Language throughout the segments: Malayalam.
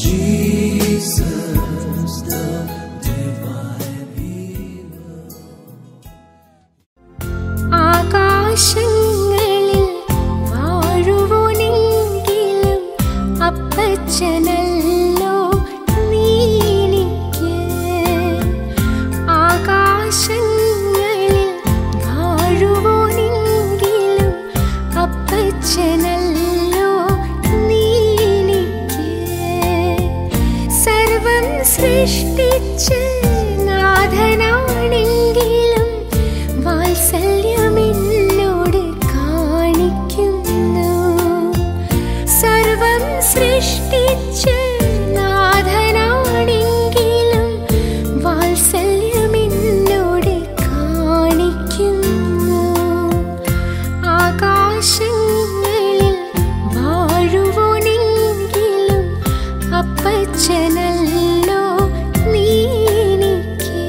Jesus, the divine healer. ആകാശങ്ങളിൽ വാഴുവോനെങ്കിലും അപ്പച്ചനല്ലോ നീനിക്ക് ആകാശങ്ങളിൽ വാഴുവോനെങ്കിലും അപ്പച്ചനല്ലോ നീനിക്ക് സർവം സൃഷ്ടിച്ച് നാഥനാണെങ്കിലും വാത്സല്യമെന്നോട് കാണിക്കുന്നു സർവം സൃഷ്ടിച്ച് നാഥനാണെങ്കിലും വാത്സല്യമെന്നോട് കാണിക്കുന്നു ആകാശങ്ങളിൽ വാഴുവോനെങ്കിലും അപ്പച്ചനല്ലോ നീനിക്ക്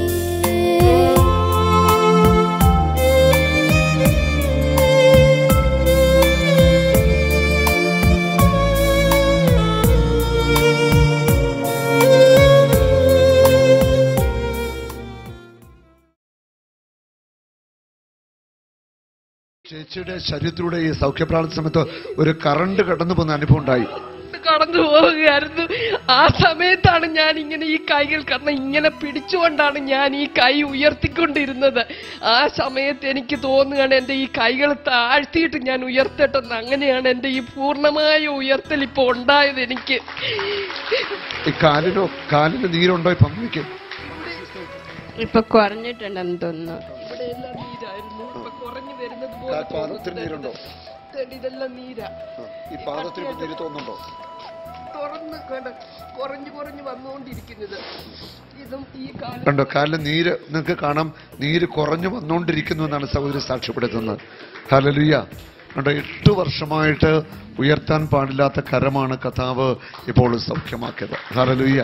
ചേച്ചിയുടെ ശരീരത്തിലൂടെ ഈ സൗഖ്യപ്രാർത്ഥന സമയത്ത് ഒരു കറണ്ട് കടന്നു പോകുന്ന അനുഭവം ഉണ്ടായി കടന്നു പോവുകയായിരുന്നു ആ സമയത്താണ് ഞാൻ ഇങ്ങനെ ഈ കൈകൾ കാരണം ഇങ്ങനെ പിടിച്ചുകൊണ്ടാണ് ഞാൻ ഈ കൈ ഉയർത്തിക്കൊണ്ടിരുന്നത് ആ സമയത്ത് എനിക്ക് തോന്നുകയാണ് എൻ്റെ ഈ കൈകൾ താഴ്ത്തിയിട്ട് ഞാൻ ഉയർത്തട്ടെന്ന് അങ്ങനെയാണ് എൻ്റെ ഈ പൂർണ്ണമായ ഉയർത്തൽ ഇപ്പോൾ ഉണ്ടായത് എനിക്ക് ഈ കാലിനോ കാലിന് നീരുണ്ടോ ഇപ്പം അമ്മയ്ക്ക് ഇപ്പൊ കുറഞ്ഞിട്ടുണ്ടെന്ന് തോന്നുന്നു ഇവിടെ എല്ലാം നീരായിരുന്നു ഇപ്പൊ കുറഞ്ഞു വരുന്നത് പോലെ കാ- പാദത്തിന് നീരുണ്ടോ? തോന്നുന്നുണ്ട്. ഇതെല്ലാം നീരാ ഈ പാദത്തിന് ഇപ്പം നീര് തോന്നുന്നുണ്ടോ തുറന്ന് കണ്ട് കുറഞ്ഞു കുറഞ്ഞു വന്നുകൊണ്ടിരിക്കുന്നത് ഇതും ഈ കാലം കണ്ടോ കാലിന് നീര് നിങ്ങൾക്ക് കാണാം നീര് കുറഞ്ഞു വന്നുകൊണ്ടിരിക്കുന്നു എന്നാണ് സഹോദരി സാക്ഷ്യപ്പെടുത്തുന്നത് ഹലലുയ കണ്ടോ എട്ട് വർഷമായിട്ട് ഉയർത്താൻ പാടില്ലാത്ത കരമാണ് കഥാവ് ഇപ്പോൾ സൗഖ്യമാക്കിയത് ഹലലുയ്യ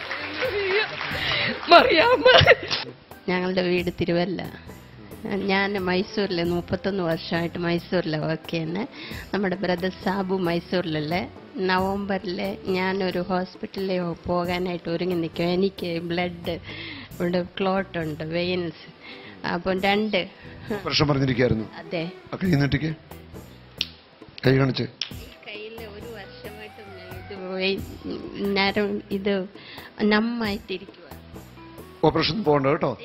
മറിയാമ്മ ഞങ്ങളുടെ വീട് തിരുവല്ല ഞാൻ മൈസൂരിൽ മുപ്പത്തൊന്ന് വർഷമായിട്ട് മൈസൂരിൽ വർക്ക് ചെയ്യുന്നത് നമ്മുടെ ബ്രദർ സാബു മൈസൂരിലല്ലേ നവംബറിൽ ഞാനൊരു ഹോസ്പിറ്റലിൽ പോകാനായിട്ട് ഒരുങ്ങി നിൽക്കും എനിക്ക് ബ്ലഡ് ഉണ്ട് ക്ലോട്ട് ഉണ്ട് വെയിൻസ് അപ്പം രണ്ട് പ്രശ്നം പറഞ്ഞിരിക്കുകയായിരുന്നു അതെ ആ കൈ നീട്ടിക്ക് കൈ കാണിച്ച് കയ്യിൽ ഒരു വർഷമായിട്ട് ഇത് വെയ്- നരം ഇത് നമ്മായിട്ടിരിക്കുക ഓപ്പറേഷൻ പോകണ്ട കേട്ടോ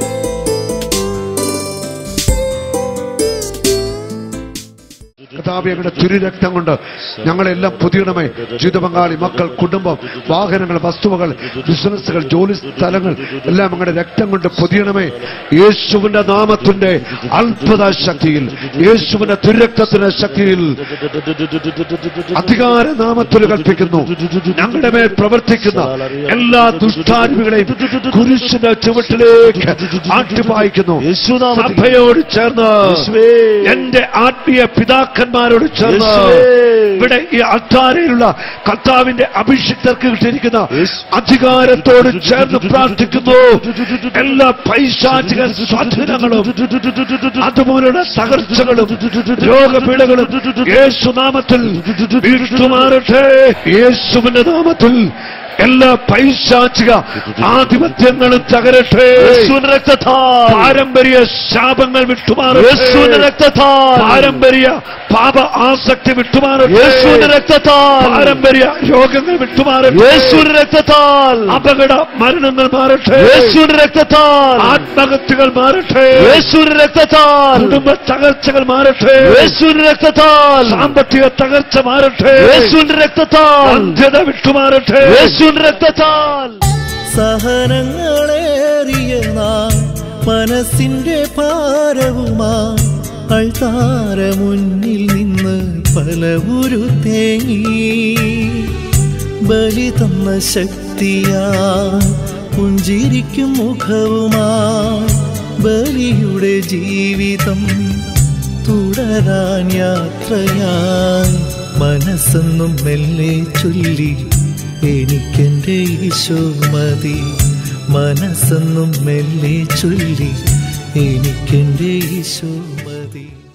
കഥാപിയുടെ തിരുരക്തം കൊണ്ട് ഞങ്ങളെല്ലാം പുതിയണമേ ജീവിത പങ്കാളി മക്കൾ കുടുംബം വാഹനങ്ങൾ വസ്തുവകൾ ബിസിനസ്സുകൾ ജോലി സ്ഥലങ്ങൾ എല്ലാം ഞങ്ങളുടെ രക്തം കൊണ്ട് പുതിയണമേ യേശുവിന്റെ നാമത്തിന്റെ അത്ഭുത ശക്തിയിൽ യേശുവിന്റെ തിരുരക്തത്തിന്റെ ശക്തിയിൽ അധികാര നാമത്തിൽ കൽപ്പിക്കുന്നു ഞങ്ങളുടെ മേൽ പ്രവർത്തിക്കുന്ന എല്ലാ ദുഷ്ടാരൂപികളെയും കുരിശിന്റെ ചുവട്ടിലേക്ക് ആട്ടിപ്പായിക്കുന്നു സഭയോട് ചേർന്ന് എന്റെ ആത്മീയ പിതാക്കന്മാരോട് ചേർന്ന് ഇവിടെ ഈ അൾത്താരയിലുള്ള കർത്താവിന്റെ അഭിഷിക്തർക്ക് കിട്ടിയിരിക്കുന്ന അധികാരത്തോട് ചേർന്ന് പ്രാർത്ഥിക്കുന്നു എല്ലാ പൈശാചിക സ്വാധീനങ്ങളും അതുപോലുള്ള തകർച്ചകളും രോഗപീഠകളും യേശുനാമത്തിൽ വീഴ്ത്തുമാറട്ടെ യേശുവിന്റെ നാമത്തിൽ എല്ലാ പൈശാചിക ആധിപത്യങ്ങളും തകരട്ടെ പാരമ്പര്യ ശാപങ്ങൾ വിട്ടുമാറട്ടെ പാരമ്പര്യ പാപ ആസക്തി വിട്ടുമാറട്ടെ പാരമ്പര്യ രോഗങ്ങൾ വിട്ടുമാറട്ടെ അപകട മരണങ്ങൾ മാറട്ടെ രക്തത്താൽ ആത്മഹത്യകൾ മാറട്ടെ രക്തത്താൽ കുടുംബ തകർച്ചകൾ മാറട്ടെ രക്തത്താൽ സാമ്പത്തിക തകർച്ച മാറട്ടെ രക്തത്താൽ അന്ധ്യത വിട്ടുമാറട്ടെ രക്തത്താൽ സഹനങ്ങളേറിയ നാം മനസ്സിന്റെ ഭാരവുമാ അൾത്താര മുന്നിൽ നിന്ന് പലവുരു തേങ്ങി ബലി തന്ന ശക്തിയാ പുഞ്ചിരിക്കും മുഖവുമാ ബലിയുടെ ജീവിതം തുടരാൻ യാത്രയായി മനസ്സെന്നും മെല്ലെ ചൊല്ലി എനിക്കെന്റെ ഈശോ മതി മനസ്സെന്നും മെല്ലെ ചൊല്ലി എനിക്കെന്റെ ഈശോ മതി